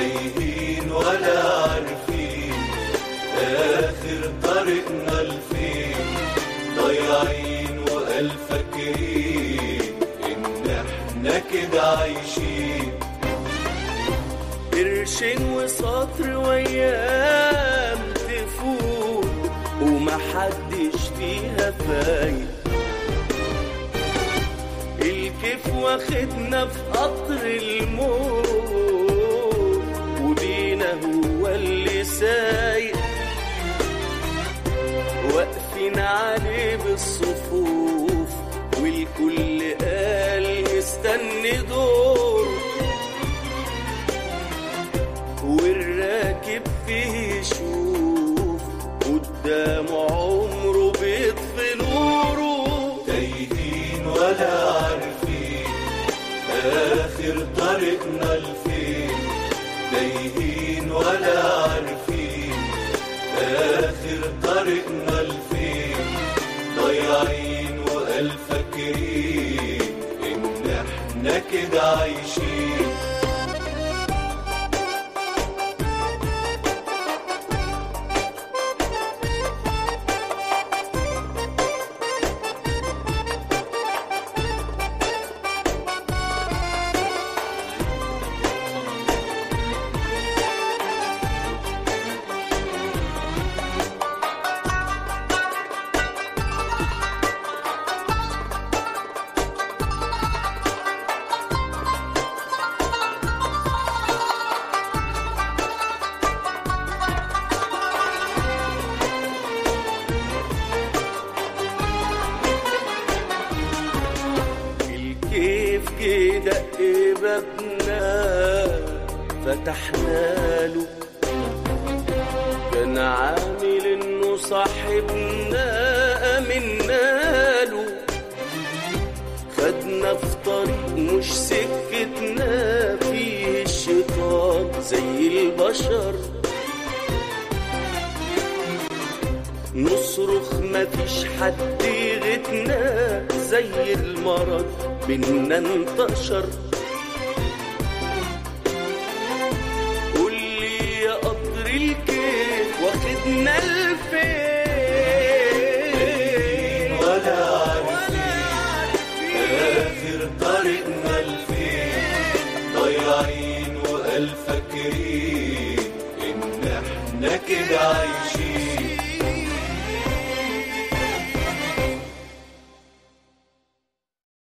تايهين ولا عارفين آخر طريقنا لفين ضايعين وقال فاكرين إن إحنا كده عايشين قرشين وسطر وايام تفوت ومحدش فيها فايق الكيف واخدنا في قطر الموت وبينا هو اللي سايق واقفين عليه بالصفوف والكل قال مستني دور والراكب فيه يشوف قدامه عمره بيطفي نوره تايهين ولا عارفين آخر طريقنا لفين تايهين ولا عارفين آخر طريقنا لفين ضايعين وقال فاكرين إن إحنا كده عايشين الكيف جه دق بابنا فتحنا له كان عامل انه صاحبنا امنا له خدنا في طريق مش سكتنا فيه الشيطان زي البشر نصرخ مفيش حد يغتنا زي المرض بينا انتشر قولي يا قطر الكيف واخدنا لفين